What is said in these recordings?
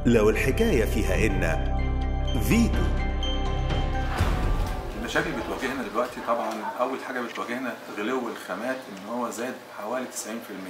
لو الحكاية فيها إن فيتو المشاكل اللي بتواجهنا دلوقتي طبعا اول حاجه بتواجهنا غلو الخامات ان هو زاد حوالي 90%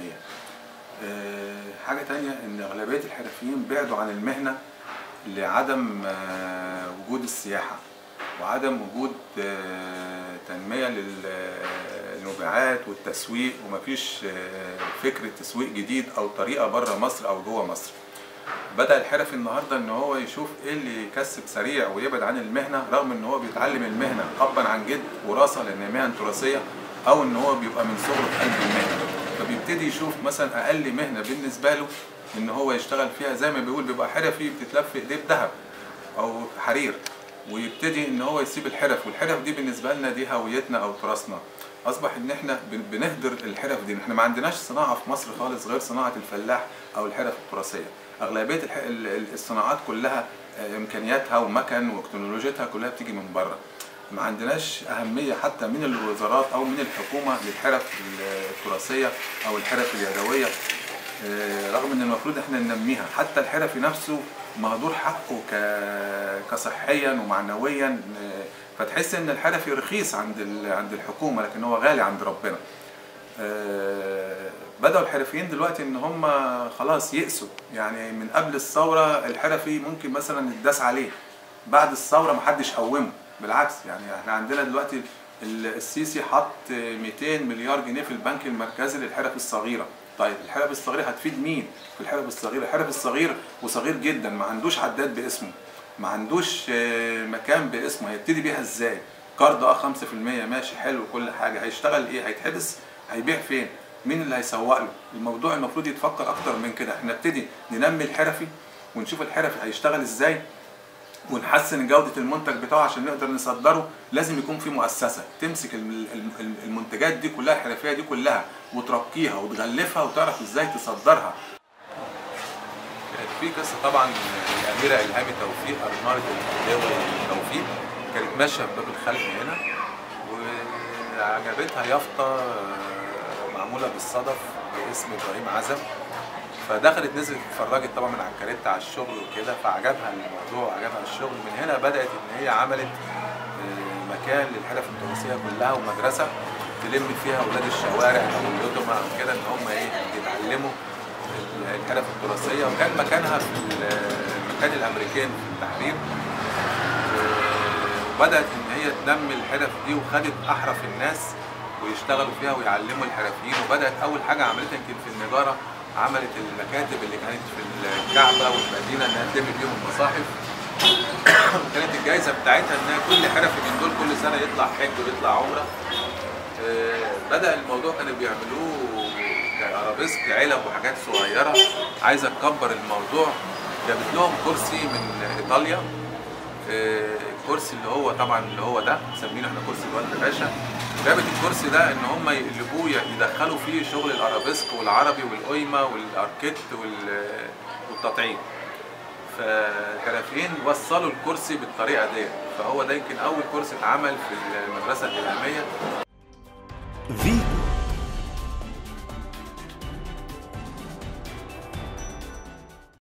آه، حاجه تانية ان اغلبيه الحرفيين بعدوا عن المهنه لعدم آه، وجود السياحه وعدم وجود آه، تنميه للمبيعات والتسويق ومفيش آه، فكره تسويق جديد او طريقه بره مصر او جوه مصر بدا الحرفي النهارده ان هو يشوف ايه اللي يكسب سريع ويبعد عن المهنه رغم ان هو بيتعلم المهنه ابا عن جد وراثه لان مهن تراثيه او ان هو بيبقى من صغره في قلب المهنه فبيبتدي يشوف مثلا اقل مهنه بالنسبه له ان هو يشتغل فيها زي ما بيقول بيبقى حرفي بتتلف في ايديه بذهب او حرير ويبتدي ان هو يسيب الحرف والحرف دي بالنسبه لنا دي هويتنا او تراثنا اصبح ان احنا بن- بنهدر الحرف دي احنا ما عندناش صناعه في مصر خالص غير صناعه الفلاح او الحرف التراثيه اغلبيه الح- ال- ال- الصناعات كلها آه، امكانياتها ومكن وتكنولوجيتها كلها بتيجي من بره ما عندناش اهميه حتى من الوزارات او من الحكومه للحرف التراثيه او الحرف اليدويه آه، رغم ان المفروض احنا ننميها حتى الحرفي نفسه مهدور حقه ك- كصحيا ومعنويا آه، فتحس ان الحرفي رخيص عند ال- عند الحكومه لكن هو غالي عند ربنا آه، بدأوا الحرفيين دلوقتي ان هم خلاص يئسوا يعني من قبل الثوره الحرفي ممكن مثلا يتداس عليه بعد الثوره محدش قومه بالعكس يعني احنا عندنا دلوقتي ال- السيسي حط 200 مليار جنيه في البنك المركزي للحرف الصغيره طيب الحرف الصغيره هتفيد مين في الحرف الصغيره الحرف الصغير وصغير جدا ما عندوش عداد باسمه ما عندوش آه، مكان باسمه هيبتدي بيها ازاي قرض اه 5% ماشي حلو كل حاجه هيشتغل ايه هيتحبس هيبيع فين مين اللي هيسوق له الموضوع المفروض يتفكر اكتر من كده احنا نبتدي ننمي الحرفي ونشوف الحرفي هيشتغل ازاي ونحسن جودة المنتج بتاعه عشان نقدر نصدره لازم يكون في مؤسسة تمسك الم- الم- المنتجات دي كلها الحرفية دي كلها وترقيها وتغلفها وتعرف ازاي تصدرها كانت في قصة طبعا الأميرة إلهامي توفيق أرمارة الدول توفيق كانت ماشية في باب الخلق هنا وعجبتها يافطة معمولة بالصدف باسم إبراهيم عزم فدخلت نزلت اتفرجت طبعا من على الكاريتا على الشغل وكده فعجبها الموضوع وعجبها الشغل من هنا بدات ان هي عملت آه، مكان للحرف التراثيه كلها ومدرسه تلم فيها اولاد الشوارع او اليتامى او كده ان هم ايه يتعلموا ال- الحرف التراثيه وكان مكانها في ال- مكان الامريكان في التحرير وبدات ان هي تنمي الحرف دي وخدت احرف الناس ويشتغلوا فيها ويعلموا الحرفيين وبدات اول حاجه عملتها يمكن في النجاره عملت المكاتب اللي كانت في الكعبه والمدينه انها تلم بيهم المصاحف وكانت الجائزه بتاعتها انها كل حرفي من دول كل سنه يطلع حج ويطلع عمره آه، بدا الموضوع كانوا بيعملوه كارابيسك علب وحاجات صغيره عايزه تكبر الموضوع جابت لهم كرسي من ايطاليا آه، الكرسي اللي هو طبعا اللي هو ده مسمينه احنا كرسي الوالد باشا جابت الكرسي ده ان هم يقلبوه يدخلوا فيه شغل الارابيسك والعربي والاويما والاركيت وال- والتطعيم فالحرفيين وصلوا الكرسي بالطريقه دي فهو ده يمكن اول كرسي اتعمل في المدرسه الالهاميه فيتو